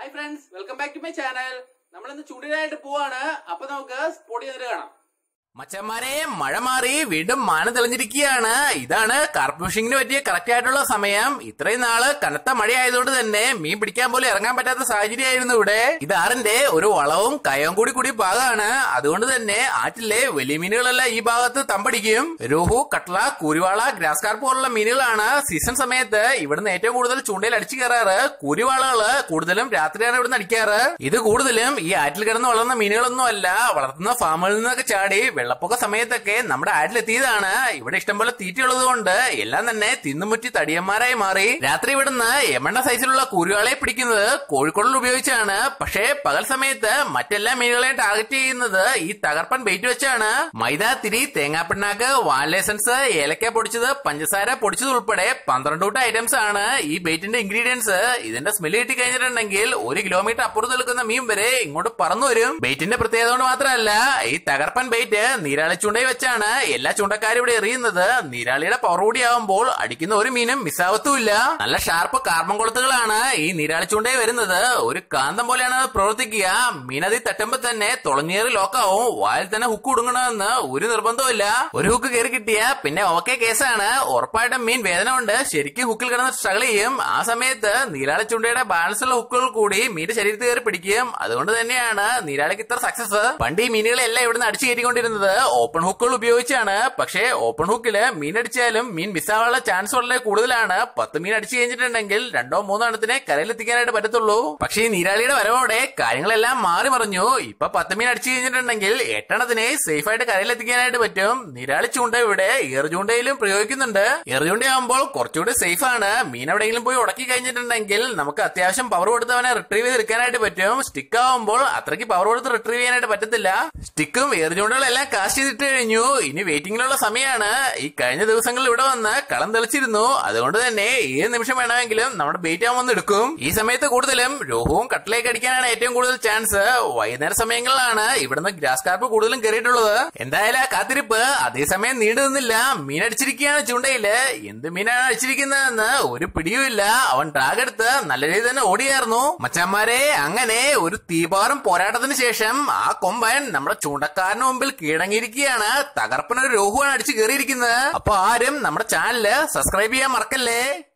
hi friends welcome back to my channel നമ്മൾ ഇന്ന് ചൂടിനായിട്ട് പോവാണ് അപ്പൊ നമുക്ക് സ്പോട്ട് ചെയ്തിട്ട് കാണാം മച്ചന്മാരെ മഴ മാറി വീണ്ടും മാന തെളിഞ്ഞിരിക്കുകയാണ് ഇതാണ് കാർപ്പ് ഫിഷിങ്ങിന് പറ്റിയ കറക്റ്റ് ആയിട്ടുള്ള സമയം ഇത്രയും നാള് കനത്ത മഴയായതുകൊണ്ട് തന്നെ മീൻ പിടിക്കാൻ പോലും ഇറങ്ങാൻ പറ്റാത്ത സാഹചര്യമായിരുന്നു ഇവിടെ ഇത് ആറിന്റെ ഒരു വളവും കയവും കൂടി കൂടി ഭാഗമാണ് അതുകൊണ്ട് തന്നെ ആറ്റിലെ വലിയ മീനുകളെല്ലാം ഈ ഭാഗത്ത് തമ്പടിക്കും രോഹു കട്ട്ല കൂരിവാള ഗ്രാസ് കാർപ്പ് പോലുള്ള മീനുകളാണ് സീസൺ സമയത്ത് ഇവിടുന്ന് ഏറ്റവും കൂടുതൽ ചൂണ്ടയിൽ അടിച്ചു കയറാറ് കൂരിവാളകള് കൂടുതലും രാത്രിയാണ് ഇവിടുന്ന് അടിക്കാറ് ഇത് കൂടുതലും ഈ ആറ്റിൽ കിടന്ന് വളർന്ന മീനുകളൊന്നും അല്ല വളർത്തുന്ന ഫാമുകളിൽ നിന്നൊക്കെ ചാടി വെള്ളപ്പൊക്ക സമയത്തൊക്കെ നമ്മുടെ ആറ്റിലെത്തിയതാണ് ഇവിടെ ഇഷ്ടംപോലെ തീറ്റയുള്ളത് കൊണ്ട് എല്ലാം തന്നെ തിന്നുമുറ്റി തടിയന്മാരായി മാറി രാത്രി ഇവിടുന്ന് എമണ്ണ സൈസിലുള്ള കൂരുകളെ പിടിക്കുന്നത് കോഴിക്കോടിൽ ഉപയോഗിച്ചാണ് പക്ഷേ പകൽ സമയത്ത് മറ്റെല്ലാ മീനുകളെയും ടാർഗറ്റ് ചെയ്യുന്നത് ഈ തകർപ്പൻ ബെയ്റ്റ് വെച്ചാണ് മൈദ തിരി തേങ്ങാപ്പിണ്ണാക്ക് വാൻ ലൈസൻസ് ഏലക്ക പൊടിച്ചത് പഞ്ചസാര പൊടിച്ചത് ഉൾപ്പെടെ പന്ത്രണ്ട് കൂട്ടം ഐറ്റംസ് ആണ് ഈ ബെയ്റ്റിന്റെ ഇൻഗ്രീഡിയൻസ് ഇതിന്റെ സ്മെല്ല് കിട്ടി കഴിഞ്ഞിട്ടുണ്ടെങ്കിൽ ഒരു കിലോമീറ്റർ അപ്പുറത്ത് നിൽക്കുന്ന മീൻ വരെ ഇങ്ങോട്ട് പറന്നു വരും ബെയ്റ്റിന്റെ പ്രത്യേകത കൊണ്ട് മാത്രമല്ല ഈ തകർപ്പൻ ബെയ്റ്റ് നീരാളി ചൂണ്ടയിൽ വെച്ചാണ് എല്ലാ ചൂണ്ടക്കാരും ഇവിടെ എറിയുന്നത് നീരാളിയുടെ പവർ കൂടി ആവുമ്പോൾ അടിക്കുന്ന ഒരു മീനും മിസ്സാവത്തുമില്ല നല്ല ഷാർപ്പ് കാർബൺ കൊളുത്തുകളാണ് ഈ നീരാളി ചൂണ്ടയിൽ വരുന്നത് ഒരു കാന്തം പോലെയാണ് അത് പ്രവർത്തിക്കുക മീൻ അതിൽ തട്ടുമ്പോ തന്നെ തുളഞ്ഞേറി ലോക്കാവും വായിൽ തന്നെ ഹുക്ക് കൊടുക്കണമെന്ന് ഒരു നിർബന്ധമില്ല ഒരു ഹുക്ക് കയറി കിട്ടിയ പിന്നെ ഓക്കെ കേസാണ് ഉറപ്പായിട്ടും മീൻ വേദന കൊണ്ട് ശരിക്കും ഹുക്കിൽ കിടന്ന് സ്ട്രഗിൾ ചെയ്യും ആ സമയത്ത് നീരാളി ചൂണ്ടയുടെ ബാലൻസ് ഉള്ള ഹുക്കുകൾ കൂടി മീന്റെ ശരീരത്തിൽ കയറി പിടിക്കും അതുകൊണ്ട് തന്നെയാണ് നീരാളിക്ക് ഇത്ര സക്സസ് പണ്ട് ഈ മീനുകളെല്ലാം ഇവിടുന്ന് അടിച്ചു കയറ്റിക്കൊണ്ടിരുന്നത് ഓപ്പൺ ഹുക്കുകൾ ഉപയോഗിച്ചാണ് പക്ഷേ ഓപ്പൺ ഹുക്കില് മീൻ അടിച്ചാലും മീൻ മിസ്സാവാനുള്ള ചാൻസ് വളരെ കൂടുതലാണ് പത്ത് മീൻ അടിച്ചു കഴിഞ്ഞിട്ടുണ്ടെങ്കിൽ രണ്ടോ മൂന്നോ എണ്ണത്തിനെ കരയിലെത്തിക്കാനായിട്ട് പറ്റത്തുള്ളൂ പക്ഷേ ഈ നീരാളിയുടെ വരവോടെ കാര്യങ്ങളെല്ലാം മാറി മറിഞ്ഞു ഇപ്പൊ പത്ത് മീൻ അടിച്ചു കഴിഞ്ഞിട്ടുണ്ടെങ്കിൽ എട്ടെണ്ണത്തിനെ സേഫ് ആയിട്ട് കരയിലെത്തിക്കാനായിട്ട് പറ്റും നീരാളി ചൂണ്ട ഇവിടെ ഏറ് ചൂണ്ടയിലും പ്രയോഗിക്കുന്നുണ്ട് ഏറ് ചൂണ്ടയാകുമ്പോൾ കുറച്ചുകൂടി സേഫ് ആണ് മീൻ എവിടെയെങ്കിലും പോയി ഉടക്കി കഴിഞ്ഞിട്ടുണ്ടെങ്കിൽ നമുക്ക് അത്യാവശ്യം പവർ കൊടുത്ത് അവനെ റിട്രീവ് ചെയ്തെടുക്കാനായിട്ട് പറ്റും സ്റ്റിക്ക് ആവുമ്പോൾ അത്രയ്ക്ക് പവർ കൊടുത്ത് റിട്രീവ് ചെയ്യാനായിട്ട് പറ്റത്തില്ല സ്റ്റിക്കും ഏറ് ചൂണ്ടകളെല്ലാം കാസ്റ്റ് ചെയ്തിട്ട് കഴിഞ്ഞു ഇനി വെയിറ്റിംഗിലുള്ള സമയമാണ് ഈ കഴിഞ്ഞ ദിവസങ്ങളിൽ ഇവിടെ വന്ന് കളം തെളിച്ചിരുന്നു അതുകൊണ്ട് തന്നെ ഏത് നിമിഷം വേണമെങ്കിലും നമ്മുടെ ബെയ്റ്റ് ആവുമെന്ന് എടുക്കും ഈ സമയത്ത് കൂടുതലും രോഹവും കട്ടിലേക്ക് അടിക്കാനാണ് ഏറ്റവും കൂടുതൽ ചാൻസ് വൈകുന്നേര സമയങ്ങളിലാണ് ഇവിടുന്ന് ഗ്രാസ് കാർപ്പ് കൂടുതലും കയറിയിട്ടുള്ളത് എന്തായാലും ആ കാത്തിരിപ്പ് അതേസമയം നീണ്ടു നിന്നില്ല മീൻ അടിച്ചിരിക്കുകയാണ് ചൂണ്ടയില് എന്ത് മീനാണ് അടിച്ചിരിക്കുന്നതെന്ന് ഒരു പിടിയുമില്ല അവൻ ഡ്രാഗ് എടുത്ത് നല്ല രീതിയിൽ തന്നെ ഓടിയായിരുന്നു മച്ചന്മാരെ അങ്ങനെ ഒരു തീപാറും പോരാട്ടത്തിന് ശേഷം ആ കൊമ്പൻ നമ്മുടെ ചൂണ്ടക്കാരന് മുമ്പിൽ കീഴടങ്ങിയിരിക്കുകയാണ് തകർപ്പനൊരു രോഹുവാണ് അടിച്ചു കയറിയിരിക്കുന്നത് അപ്പൊ ആരും നമ്മുടെ ചാനല് സബ്സ്ക്രൈബ് ചെയ്യാൻ മറക്കല്ലേ